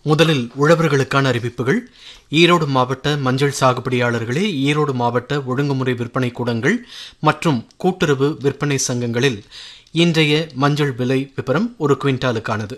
முதலில் உழவர்களுக்கான அறிவிப்புகள் ஈரோடு மாவட்ட மஞ்சள் சாகுபடியாளர்களே ஈரோடு மாவட்ட ஒழுங்குமுறை விற்பனை கூடங்கள் மற்றும் கூட்டுறவு விற்பனை சங்கங்களில் இன்றைய மஞ்சள் விலை விவரம் ஒரு குவிண்டாலுக்கானது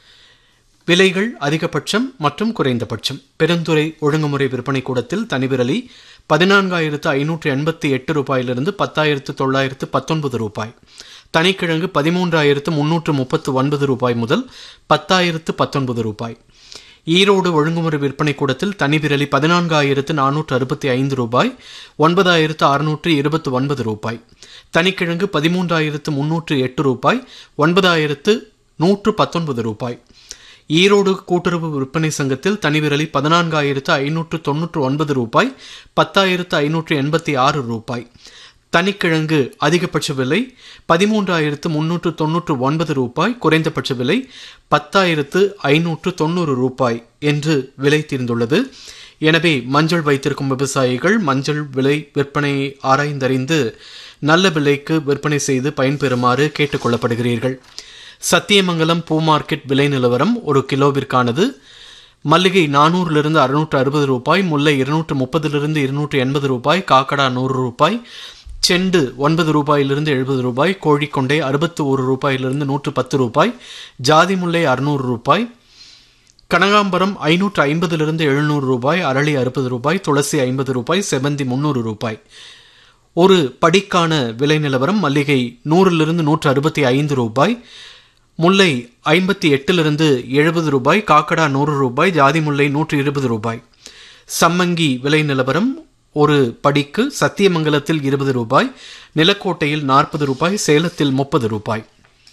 விலைகள் அதிகபட்சம் மற்றும் குறைந்தபட்சம் பெருந்துறை ஒழுங்குமுறை விற்பனை கூடத்தில் தனிவிரலி பதினான்காயிரத்து ஐநூற்று எண்பத்தி எட்டு ரூபாயிலிருந்து பத்தாயிரத்து தொள்ளாயிரத்து பத்தொன்பது ரூபாய் தனிக்கிழங்கு பதிமூன்றாயிரத்து முன்னூற்று முப்பத்து ஒன்பது ரூபாய் முதல் பத்தாயிரத்து பத்தொன்பது ரூபாய் ஈரோடு ஒழுங்குமுறை விற்பனை கூடத்தில் தனிவிரலி பதினான்காயிரத்து நானூற்று அறுபத்தி ஐந்து ரூபாய் ஒன்பதாயிரத்து அறுநூற்று இருபத்தி ஒன்பது ரூபாய் தனிக்கிழங்கு பதிமூன்றாயிரத்து முன்னூற்று எட்டு ரூபாய் ஒன்பதாயிரத்து நூற்று பத்தொன்பது ரூபாய் ஈரோடு கூட்டுறவு விற்பனை சங்கத்தில் தனிவிரலி பதினான்காயிரத்து ஐநூற்று தொன்னூற்று ஒன்பது ரூபாய் பத்தாயிரத்து ஐநூற்று எண்பத்தி ஆறு ரூபாய் தனிக்கிழங்கு அதிகபட்ச விலை பதிமூன்றாயிரத்து முன்னூற்று தொன்னூற்று ஒன்பது ரூபாய் குறைந்தபட்ச விலை பத்தாயிரத்து ஐநூற்று தொண்ணூறு ரூபாய் என்று விலை தீர்ந்துள்ளது எனவே மஞ்சள் வைத்திருக்கும் விவசாயிகள் மஞ்சள் விலை விற்பனையை ஆராய்ந்தறிந்து நல்ல விலைக்கு விற்பனை செய்து பயன்பெறுமாறு கேட்டுக்கொள்ளப்படுகிறீர்கள் சத்தியமங்கலம் பூ மார்க்கெட் விலை நிலவரம் ஒரு கிலோவிற்கானது மல்லிகை நானூறிலிருந்து அறுநூற்று அறுபது ரூபாய் முல்லை இருநூற்று முப்பதிலிருந்து இருநூற்று எண்பது ரூபாய் காக்கடா நூறு ரூபாய் செண்டு ஒன்பது ரூபாயிலிருந்து எழுபது ரூபாய் கோழிக்கொண்டை அறுபத்து ஒரு ரூபாயிலிருந்து நூற்று பத்து ரூபாய் ஜாதி முல்லை அறுநூறு ரூபாய் கனகாம்பரம் ஐநூற்று ஐம்பதிலிருந்து எழுநூறு ரூபாய் அரளி அறுபது ரூபாய் துளசி ஐம்பது ரூபாய் செவந்தி முன்னூறு ரூபாய் ஒரு படிக்கான விலை நிலவரம் மல்லிகை நூறிலிருந்து நூற்று அறுபத்தி ஐந்து ரூபாய் முல்லை ஐம்பத்தி எட்டிலிருந்து எழுபது ரூபாய் காக்கடா நூறு ரூபாய் ஜாதி முல்லை நூற்று இருபது ரூபாய் சம்மங்கி விலை நிலவரம் ஒரு படிக்கு சத்தியமங்கலத்தில் இருபது ரூபாய் நிலக்கோட்டையில் நாற்பது ரூபாய் சேலத்தில் முப்பது ரூபாய்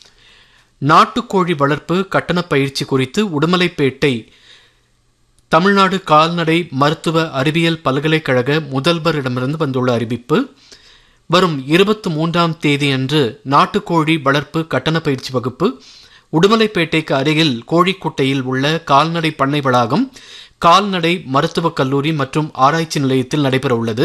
நாட்டுக்கோழி வளர்ப்பு கட்டண பயிற்சி குறித்து உடுமலைப்பேட்டை தமிழ்நாடு கால்நடை மருத்துவ அறிவியல் பல்கலைக்கழக முதல்வரிடமிருந்து வந்துள்ள அறிவிப்பு வரும் இருபத்தி மூன்றாம் தேதி அன்று நாட்டுக்கோழி வளர்ப்பு கட்டண பயிற்சி வகுப்பு உடுமலைப்பேட்டைக்கு அருகில் கோழிக்குட்டையில் உள்ள கால்நடை பண்ணை வளாகம் கால்நடை மருத்துவக் கல்லூரி மற்றும் ஆராய்ச்சி நிலையத்தில் நடைபெற உள்ளது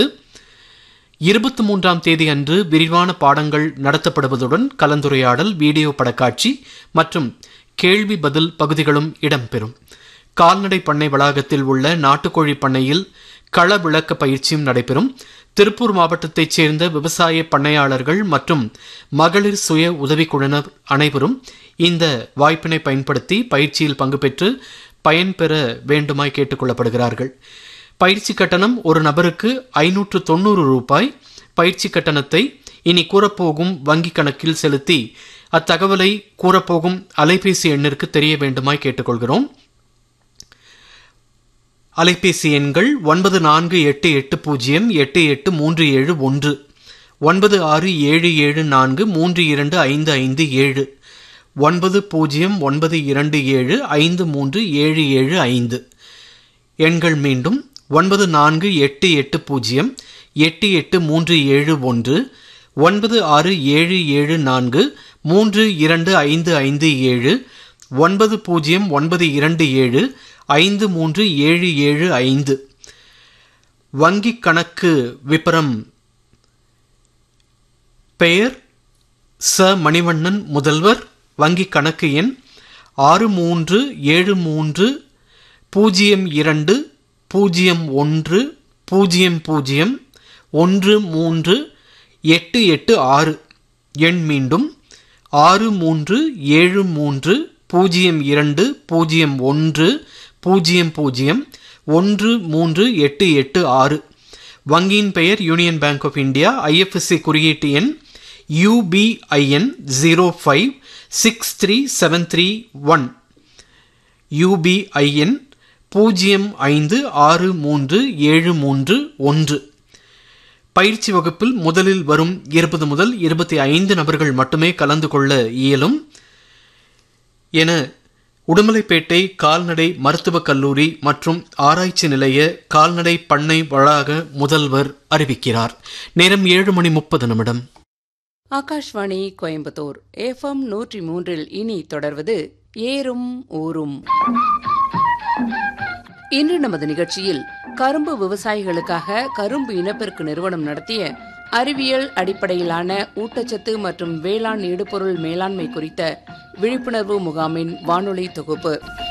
இருபத்தி மூன்றாம் தேதி அன்று விரிவான பாடங்கள் நடத்தப்படுவதுடன் கலந்துரையாடல் வீடியோ படக்காட்சி மற்றும் கேள்வி பதில் பகுதிகளும் இடம்பெறும் கால்நடை பண்ணை வளாகத்தில் உள்ள நாட்டுக்கோழி பண்ணையில் கள விளக்க பயிற்சியும் நடைபெறும் திருப்பூர் மாவட்டத்தைச் சேர்ந்த விவசாய பண்ணையாளர்கள் மற்றும் மகளிர் சுய உதவிக்குழுவினர் அனைவரும் இந்த வாய்ப்பினை பயன்படுத்தி பயிற்சியில் பங்கு பெற்று பயன்பெற வேண்டுமாய் கேட்டுக்கொள்ளப்படுகிறார்கள் பயிற்சி கட்டணம் ஒரு நபருக்கு ஐநூற்று தொண்ணூறு ரூபாய் பயிற்சி கட்டணத்தை இனி கூறப்போகும் வங்கி கணக்கில் செலுத்தி அத்தகவலை கூறப்போகும் அலைபேசி எண்ணிற்கு தெரிய வேண்டுமாய் கேட்டுக்கொள்கிறோம் அலைபேசி எண்கள் ஒன்பது நான்கு எட்டு எட்டு பூஜ்ஜியம் எட்டு எட்டு மூன்று ஏழு ஒன்று ஒன்பது ஆறு ஏழு ஏழு நான்கு மூன்று இரண்டு ஐந்து ஐந்து ஏழு ஒன்பது பூஜ்ஜியம் ஒன்பது இரண்டு ஏழு ஐந்து மூன்று ஏழு ஏழு ஐந்து எண்கள் மீண்டும் ஒன்பது நான்கு எட்டு எட்டு பூஜ்ஜியம் எட்டு எட்டு மூன்று ஏழு ஒன்று ஒன்பது ஆறு ஏழு ஏழு நான்கு மூன்று இரண்டு ஐந்து ஐந்து ஏழு ஒன்பது பூஜ்ஜியம் ஒன்பது இரண்டு ஏழு ஐந்து மூன்று ஏழு ஏழு ஐந்து வங்கி கணக்கு விபரம் பெயர் ச மணிவண்ணன் முதல்வர் வங்கி கணக்கு எண் ஆறு மூன்று ஏழு மூன்று பூஜ்ஜியம் இரண்டு பூஜ்ஜியம் ஒன்று பூஜ்ஜியம் பூஜ்ஜியம் ஒன்று மூன்று எட்டு எட்டு ஆறு எண் மீண்டும் ஆறு மூன்று ஏழு மூன்று பூஜ்ஜியம் இரண்டு பூஜ்ஜியம் ஒன்று பூஜ்ஜியம் பூஜ்ஜியம் ஒன்று மூன்று எட்டு எட்டு ஆறு வங்கியின் பெயர் Union Bank of India IFSC குறியீட்டு எண் UBIN zero five six three seven three one UBIN பூஜ்ஜியம் ஐந்து ஆறு மூன்று ஏழு மூன்று ஒன்று பயிற்சி வகுப்பில் முதலில் வரும் இருபது முதல் இருபத்தி ஐந்து நபர்கள் மட்டுமே கலந்து கொள்ள இயலும் என உடுமலைப்பேட்டை கால்நடை மருத்துவக் கல்லூரி மற்றும் ஆராய்ச்சி நிலைய கால்நடை பண்ணை வளாக முதல்வர் அறிவிக்கிறார் நேரம் ஏழு மணி முப்பது நிமிடம் ஆகாஷ்வாணி கோயம்புத்தூர் எஃப்எம் நூற்றி மூன்றில் இனி தொடர்வது ஏறும் ஊரும் இன்று நமது நிகழ்ச்சியில் கரும்பு விவசாயிகளுக்காக கரும்பு இனப்பெருக்கு நிறுவனம் நடத்திய அறிவியல் அடிப்படையிலான ஊட்டச்சத்து மற்றும் வேளாண் இடுபொருள் மேலாண்மை குறித்த விழிப்புணர்வு முகாமின் வானொலி தொகுப்பு